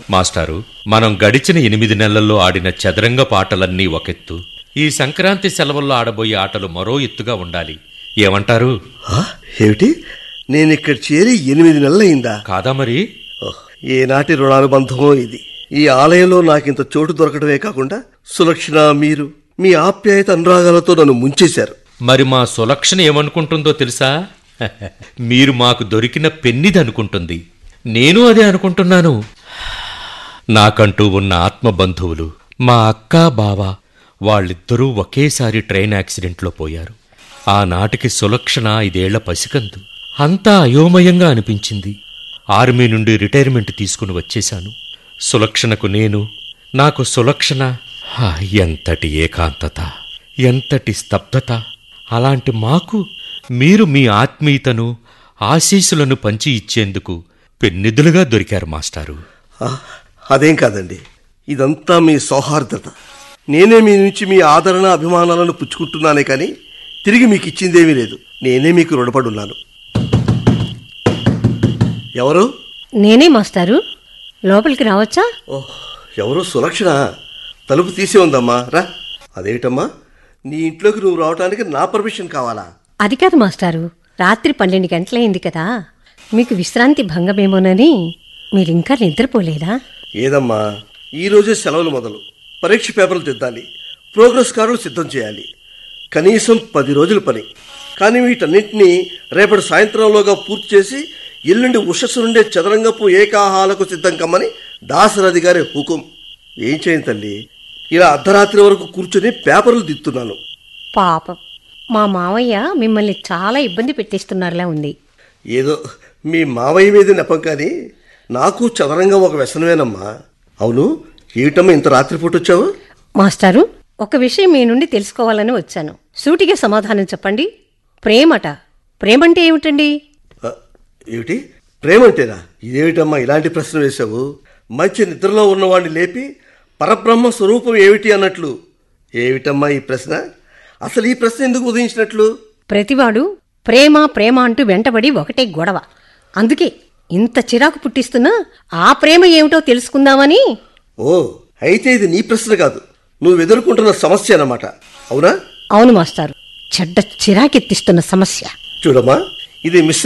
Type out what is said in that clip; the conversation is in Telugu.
మాస్టారు మనం గడిచిన ఎనిమిది నెలల్లో ఆడిన చదరంగ పాటలన్నీ ఒకెత్తు ఈ సంక్రాంతి సెలవుల్లో ఆడబోయే ఆటలు మరో ఎత్తుగా ఉండాలి ఏమంటారు ఆ, ఏమిటి నేను ఇక్కడ చేరి ఎనిమిది నెలలయిందా కాదా మరి ఓహ్, ఏనాటి రుణానుబంధమో ఇది ఈ ఆలయంలో నాకింత చోటు దొరకడమే కాకుండా సులక్షణ మీరు మీ ఆప్యాయత అనురాగాలతో నన్ను ముంచేశారు మరి మా సులక్షణ ఏమనుకుంటుందో తెలుసా మీరు మాకు దొరికిన పెన్నిది అనుకుంటుంది నేను అదే అనుకుంటున్నాను నాకంటూ ఉన్న ఆత్మ బంధువులు మా అక్క బావ వాళ్ళిద్దరూ ఒకేసారి ట్రైన్ యాక్సిడెంట్లో పోయారు ఆనాటికి సులక్షణ ఐదేళ్ల పసికందు అంతా అయోమయంగా అనిపించింది ఆర్మీ నుండి రిటైర్మెంట్ తీసుకుని వచ్చేశాను సులక్షణకు నేను నాకు సులక్షణ హా, ఎంతటి ఏకాంతత ఎంతటి స్తబ్దత అలాంటి మాకు మీరు మీ ఆత్మీయతను ఆశీస్సులను పంచి ఇచ్చేందుకు పెన్నిధులుగా దొరికారు మాస్టారు ఆ, అదేం కాదండి ఇదంతా మీ సౌహార్దత నేనే మీ నుంచి మీ ఆదరణ అభిమానాలను పుచ్చుకుంటున్నానే కానీ తిరిగి మీకు ఇచ్చిందేమీ లేదు నేనే మీకు రుణపడున్నాను ఎవరు నేనే మాస్టారు లోపలికి రావచ్చా ఓహ్ ఎవరు సులక్షణ తలుపు తీసే ఉందమ్మా రా అదేమిటమ్మా నీ ఇంట్లోకి నువ్వు రావడానికి నా పర్మిషన్ కావాలా అది కాదు మాస్టారు రాత్రి పన్నెండు గంటలైంది కదా మీకు విశ్రాంతి భంగమేమోనని మీరింకా నిద్రపోలేదా ఏదమ్మా ఈ రోజే సెలవులు మొదలు పరీక్ష పేపర్లు దిద్దాలి ప్రోగ్రెస్ కార్డులు సిద్ధం చేయాలి కనీసం పది రోజుల పని కానీ వీటన్నింటినీ రేపటి సాయంత్రంలోగా పూర్తి చేసి ఎల్లుండి ఉషస్సు నుండే చదరంగపు ఏకాహాలకు సిద్ధం కమ్మని దాసరథి గారి హుకుం ఏం చేయను తల్లి ఇలా అర్ధరాత్రి వరకు కూర్చొని పేపర్లు దిద్దుతున్నాను పాపం మా మావయ్య మిమ్మల్ని చాలా ఇబ్బంది పెట్టిస్తున్నారులా ఉంది ఏదో మీ మావయ్య మీద నెపం కానీ నాకు చదరంగం ఒక వ్యసనమేనమ్మా అవును ఏమిటమ్మా ఇంత రాత్రిపూట వచ్చావు మాస్టారు ఒక విషయం మీ నుండి తెలుసుకోవాలని వచ్చాను సూటిగా సమాధానం చెప్పండి ప్రేమట ప్రేమంటే ఏమిటండి ఆ, ఏమిటి ప్రేమంటేనా ఇదేమిటమ్మా ఇలాంటి ప్రశ్న వేశావు మంచి నిద్రలో ఉన్నవాడిని లేపి పరబ్రహ్మ స్వరూపం ఏమిటి అన్నట్లు ఏమిటమ్మా ఈ ప్రశ్న అసలు ఈ ప్రశ్న ఎందుకు ఉదయించినట్లు ప్రతివాడు ప్రేమ ప్రేమ అంటూ వెంటబడి ఒకటే గొడవ అందుకే ఇంత చిరాకు పుట్టిస్తున్నా ఆ ప్రేమ ఏమిటో తెలుసుకుందామని ఓ అయితే ఇది నీ ప్రశ్న కాదు నువ్వు ఎదుర్కొంటున్న సమస్య అన్నమాట అవునా అవును మాస్టారు చెడ్డ చిరాకెత్తిస్తున్న సమస్య చూడమ్మా ఇది మిస్